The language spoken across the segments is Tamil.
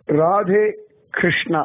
ராதே கிருஷ்ணா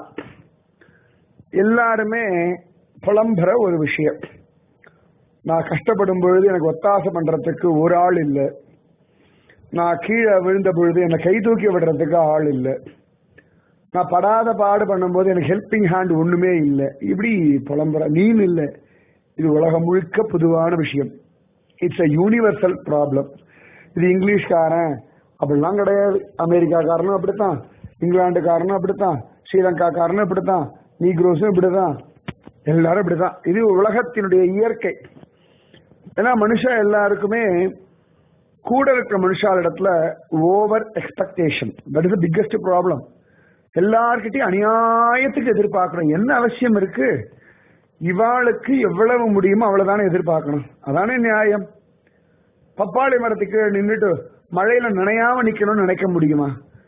எல்லாருமே புலம்புற ஒரு விஷயம் நான் கஷ்டப்படும் பொழுது எனக்கு ஒத்தாசை பண்றதுக்கு ஒரு ஆள் இல்லை நான் கீழே விழுந்த பொழுது என்னை கை தூக்கி விடுறதுக்கு ஆள் இல்லை நான் படாத பாடு பண்ணும்போது எனக்கு ஹெல்பிங் ஹேண்ட் ஒண்ணுமே இல்லை இப்படி புலம்புற நீன் இல்லை இது உலகம் முழுக்க பொதுவான விஷயம் இட்ஸ் அ யூனிவர்சல் ப்ராப்ளம் இது இங்கிலீஷ்காரன் அப்படிலாம் கிடையாது அமெரிக்காக்காரனும் அப்படித்தான் இங்கிலாந்துக்காரனும் அப்படித்தான் ஸ்ரீலங்காக்காரனும் இப்படித்தான் நீக்ரோஸும் இப்படிதான் எல்லாரும் இப்படிதான் இது உலகத்தினுடைய இயற்கை ஏன்னா மனுஷன் எல்லாருக்குமே கூட இருக்கிற மனுஷாலிடத்துல over expectation that is biggest problem எல்லார்கிட்டையும் அநியாயத்துக்கு எதிர்பார்க்கணும் என்ன அவசியம் இருக்கு இவாளுக்கு எவ்வளவு முடியுமோ அவ்வளவுதானே எதிர்பார்க்கணும் அதானே நியாயம் பப்பாளி மரத்துக்கு நின்றுட்டு மழையில நனையாம நிக்கணும்னு நினைக்க முடியுமா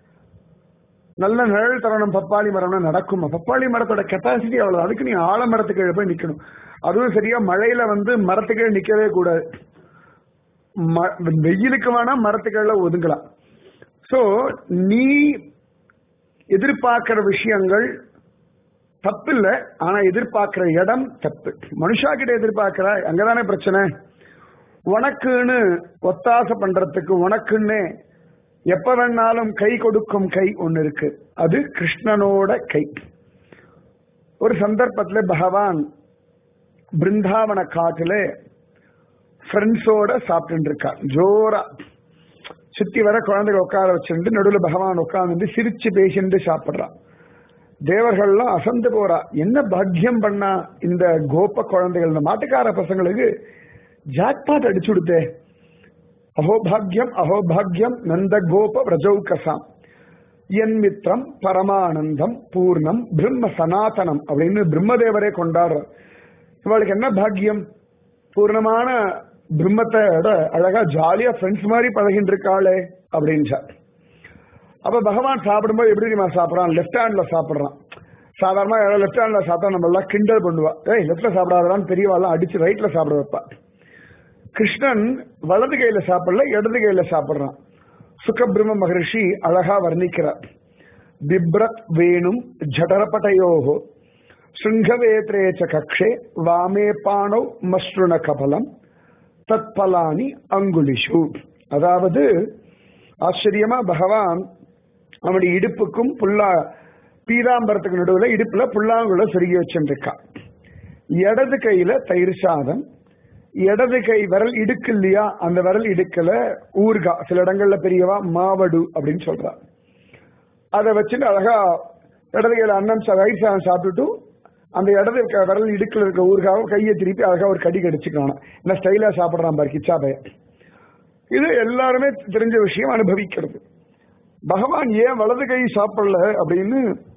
நல்ல நிழல் தரணும் பப்பாளி மரம்னா நடக்குமா பப்பாளி மரத்தோட கெப்பாசிட்டி அவ்வளவு அதுக்கு நீ ஆலமரத்துக்கு கீழே போய் நிக்கணும் அதுவும் சரியா மழையில வந்து மரத்துக்கு கீழே நிக்கவே கூடாது வெயிலுக்கு வேணா மரத்துக்கள்ல ஒதுங்கலாம் சோ நீ எதிர்பார்க்கிற விஷயங்கள் தப்பில்ல ஆனா எதிர்பார்க்கிற இடம் தப்பு மனுஷா கிட்ட எதிர்பார்க்கிற அங்கதானே பிரச்சனை உனக்குன்னு ஒத்தாசை பண்றதுக்கு உனக்குன்னு எப்ப வேணாலும் கை கொடுக்கும் கை ஒன்னு இருக்கு அது கிருஷ்ணனோட கை ஒரு சந்தர்ப்பத்துல பகவான் பிருந்தாவன காட்டுல ஃப்ரெண்ட்ஸோட சாப்பிட்டு இருக்கார் ஜோரா சுத்தி வர குழந்தைகள் உட்கார வச்சுட்டு நடுவில் பகவான் உட்கார்ந்து சிரிச்சு பேசிட்டு சாப்பிடுறான் தேவர்கள்லாம் அசந்து போறா என்ன பாக்கியம் பண்ணா இந்த கோப குழந்தைகள் இந்த மாட்டுக்கார பசங்களுக்கு ஜாக்பாட் அடிச்சு கொடுத்தே அஹோபாகியம் அஹோபாகியம் நந்த கோப பிரஜௌகசாம் என் மித்திரம் பரமானந்தம் பூர்ணம் பிரம்ம சனாதனம் அப்படின்னு பிரம்மதேவரே கொண்டாடுற இவளுக்கு என்ன பாக்கியம் பூர்ணமான பிரம்மத்தோட அழகா ஜாலியா ஃப்ரெண்ட்ஸ் மாதிரி பழகிட்டு இருக்காளே அப்படின்னு அப்ப பகவான் சாப்பிடும்போது எப்படி தெரியுமா சாப்பிடறான் லெஃப்ட் ஹேண்ட்ல சாப்பிடுறான் சாதாரணமா லெஃப்ட் ஹேண்ட்ல சாப்பிட்டா நம்ம எல்லாம் கிண்டல் பண்ணுவா ஏய் லெஃப்ட்ல சாப்பிடாதான் பெரியவாள்லாம் அடிச்சு ரைட்ல சாப்பிட வைப்பா கிருஷ்ணன் வலது கையில சாப்பிடல இடது கையில சாப்பிடுறான் சுகபிரம்ம மகரிஷி அழகா வர்ணிக்கிறார் பிப்ரத் வேணும் ஜடரபட்டயோகோ சுங்கவேத்ரேச்ச கக்ஷே வாமே பாணவ் மஸ்ருண கபலம் தத்பலானி அங்குலிஷு அதாவது ஆச்சரியமா பகவான் அவனுடைய இடுப்புக்கும் புல்லா பீதாம்பரத்துக்கு நடுவில் இடுப்புல புல்லாங்குள்ள சொருகி வச்சுருக்கான் இடது கையில தயிர் சாதம் இடது கை விரல் இடுக்கு இல்லையா அந்த விரல் இடுக்கல ஊர்கா சில இடங்கள்ல பெரியவா மாவடு அப்படின்னு சொல்றா அதை வச்சுட்டு அழகா இடது கையில அன்னம் தயிர் சாதம் சாப்பிட்டுட்டு அந்த இடது விரல் இடுக்கில் இருக்க ஊர்காவை கையை திருப்பி அழகா ஒரு கடி கடிச்சுக்கான என்ன ஸ்டைலா சாப்பிடுறான் பாரு கிச்சா பையன் இது எல்லாருமே தெரிஞ்ச விஷயம் அனுபவிக்கிறது பகவான் ஏன் வலது கை சாப்பிடல அப்படின்னு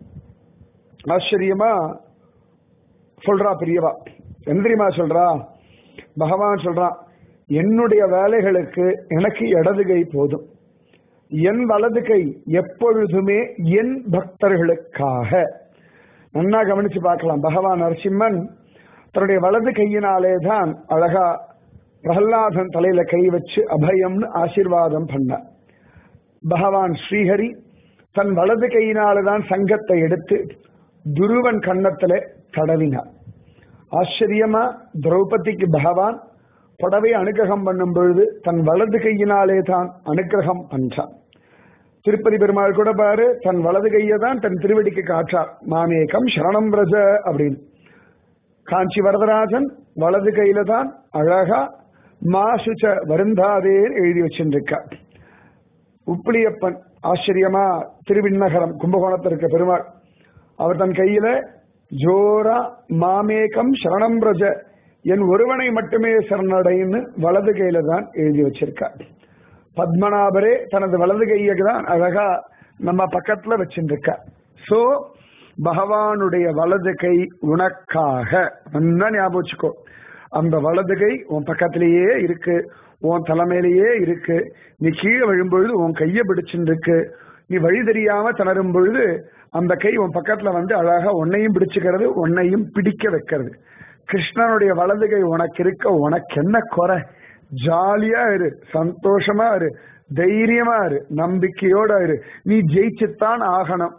ஆச்சரியமா சொல்றா பெரியவா எந்திரிமா சொல்றா பகவான் சொல்றான் என்னுடைய வேலைகளுக்கு எனக்கு இடது கை போதும் என் வலது கை எப்பொழுதுமே என் பக்தர்களுக்காக நன்னா கவனிச்சு பார்க்கலாம் பகவான் நரசிம்மன் தன்னுடைய வலது கையினாலே தான் அழகா பிரகலாதன் தலையில கை வச்சு அபயம்னு ஆசிர்வாதம் பண்ணார் பகவான் ஸ்ரீஹரி தன் வலது கையினால தான் சங்கத்தை எடுத்து துருவன் கன்னத்துல தடவினார் ஆச்சரியமா திரௌபதிக்கு பகவான் புடவை அனுகிரகம் பண்ணும் பொழுது தன் வலது கையினாலே தான் அனுகிரகம் பண்றான் திருப்பதி பெருமாள் கூட பாரு தன் வலது கையை தான் தன் திருவடிக்கு காற்றார் மாமேகம் சரணம் பிரஜ அப்படின்னு காஞ்சி வரதராஜன் வலது கையில தான் அழகா மாசுச்ச வருந்தாதேர் எழுதி வச்சிருக்கார் உப்பிலியப்பன் ஆச்சரியமா திருவிண்ணகரம் கும்பகோணத்தில் இருக்க பெருமாள் அவர் தன் கையில ஜோரா மாமேகம் சரணம் பிரஜ என் ஒருவனை மட்டுமே சரணடைன்னு வலது கையில தான் எழுதி வச்சிருக்கார் பத்மநாபரே தனது வலது கையை தான் அழகா நம்ம பக்கத்துல வச்சிருக்கார் சோ பகவானுடைய வலது கை உனக்காக நல்லா ஞாபகம் வச்சுக்கோ அந்த வலது கை உன் பக்கத்திலேயே இருக்கு உன் தலைமையிலேயே இருக்கு நீ கீழே விழும்பொழுது உன் கையை பிடிச்சுட்டு இருக்கு நீ வழி தெரியாம தளரும் பொழுது அந்த கை உன் பக்கத்துல வந்து அழகா உன்னையும் பிடிச்சுக்கிறது உன்னையும் பிடிக்க வைக்கிறது கிருஷ்ணனுடைய வலது கை உனக்கு இருக்க உனக்கு என்ன குறை ஜாலியா இரு சந்தோஷமா இரு தைரியமா இரு நம்பிக்கையோட இரு நீ ஜெயிச்சுத்தான் ஆகணும்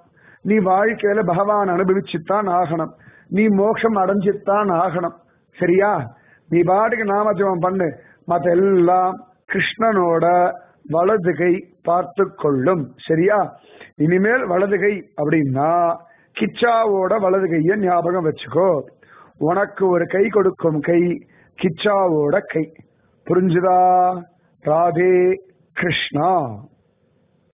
நீ வாழ்க்கையில பகவான் அனுபவிச்சுத்தான் ஆகணும் நீ மோட்சம் அடைஞ்சுத்தான் ஆகணும் சரியா நீ பாட்டுக்கு நாமஜபம் பண்ணு மத்த எல்லாம் கிருஷ்ணனோட வலது கை பார்த்து கொள்ளும் சரியா இனிமேல் வலது கை அப்படின்னா கிச்சாவோட வலது கைய ஞாபகம் வச்சுக்கோ உனக்கு ஒரு கை கொடுக்கும் கை கிச்சாவோட கை புரிஞ்சுதா ராதே கிருஷ்ணா